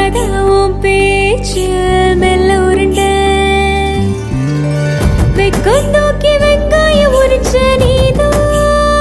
உருகாத உன் பேச்சு மெல்ல உருண்ட வெக்கம் தூக்கி வெங்காயம் உரிச்ச நீதான்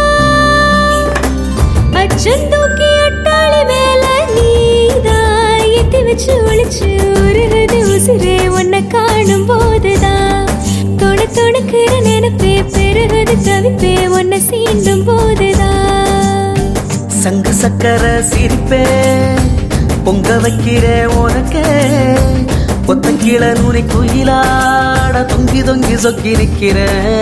அச்சம் தூக்கி அட்டாளி மேல நீதான் எத்தி வச்சு ஒளிச்சு உருகுது உசிரே உன்னை காணும் போதுதான் தொட தொடுக்கிற நினைப்பே பெருகுது தவிப்பே உன்னை சீண்டும் போதுதான் சங்கு சக்கர சிரிப்பே பொங்க வைக்கிற உனக்கு ஒத்த கீழ நுனி குயிலாட தொங்கி தொங்கி சொக்கி நிக்கிற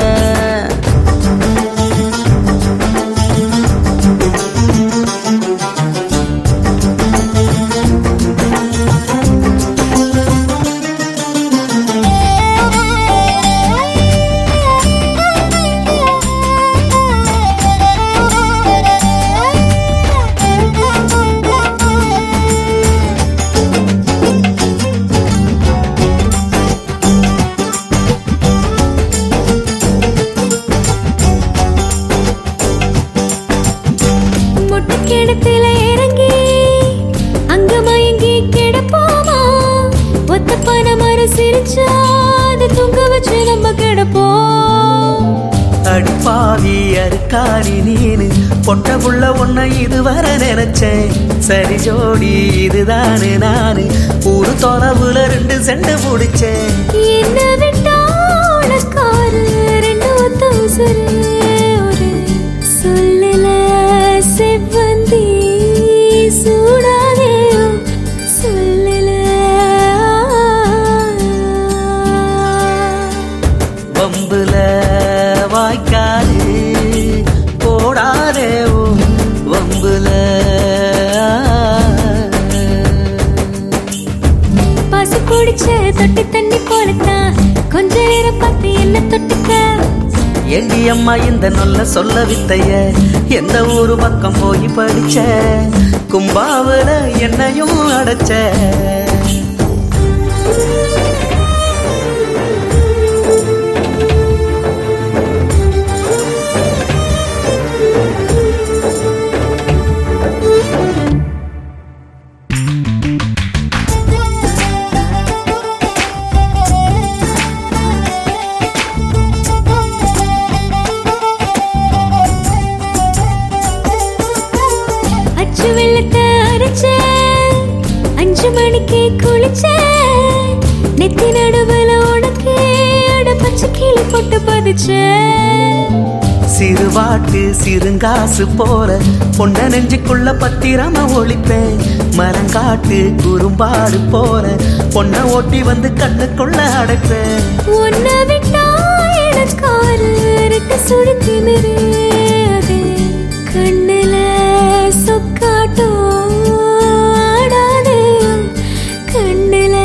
முட்டை கிணத்துல இறங்கி அங்க மயங்கி கிடப்போமா ஒத்த பனை மரம் சிரிச்சா அது தூங்க வச்சு நம்ம கிடப்போம் அடிப்பாவி அருக்காரி நீனு பொட்ட புள்ள உன்னை இதுவரை நினைச்சேன் சரி ஜோடி இதுதானு நானு ஒரு தொலைவுல ரெண்டு செண்டு முடிச்சேன் என்ன விட்டா உனக்காரு ரெண்டு ஒத்த உசுரு ஒரு சொல்லல செவ்வந்தி சூடாதே சொல்லல வம்புல வாய்க்காது போடாதே உன் வம்புல பசு குடிச்ச தொட்டி தண்ணி போலத்தான் கொஞ்ச நேரம் பார்த்து என்ன தொட்டுக்க ஏண்டி அம்மா இந்த நல்ல சொல்ல வித்தைய எந்த ஊரு பக்கம் போய் படிச்ச கும்பாவுல என்னையும் அடைச்ச அச்சு வெள்ளத்தை அரைச்ச அஞ்சு மணிக்கு குளிச்ச நெத்தி நடுவுல உனக்கு அட பச்சை கிளி போட்டு பதிச்ச சிறுவாட்டு சிறுங்காசு போல பொண்ண நெஞ்சுக்குள்ள பத்திரமா ஒழிப்பேன் மரங்காட்டு குறும்பாடு போல பொண்ண ஓட்டி வந்து கண்ணுக்குள்ள அடைப்பேன் உன்னை விட்டா எனக்காரு ரெட்ட சுழி திமிரு அது கண்ணுல சொக்காட்டம் ஆடாதே கண்ணுல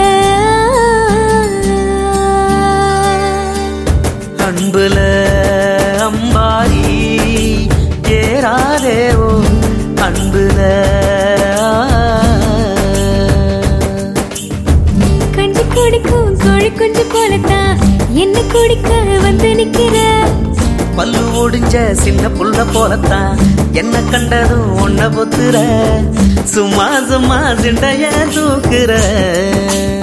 அன்புல அம்பாரி ஏறாதே ஓ அன்புல கஞ்சி குடிக்கும் கோழி குஞ்சு போலத்தான் என்ன குடிக்க வந்து நிக்கிற பல்லு ஒடிஞ்ச சின்ன புள்ள போலத்தான் என்ன கண்டதும் ஒன்ன பொத்துற சும்மா சும்மா சிண்டைய தூக்குற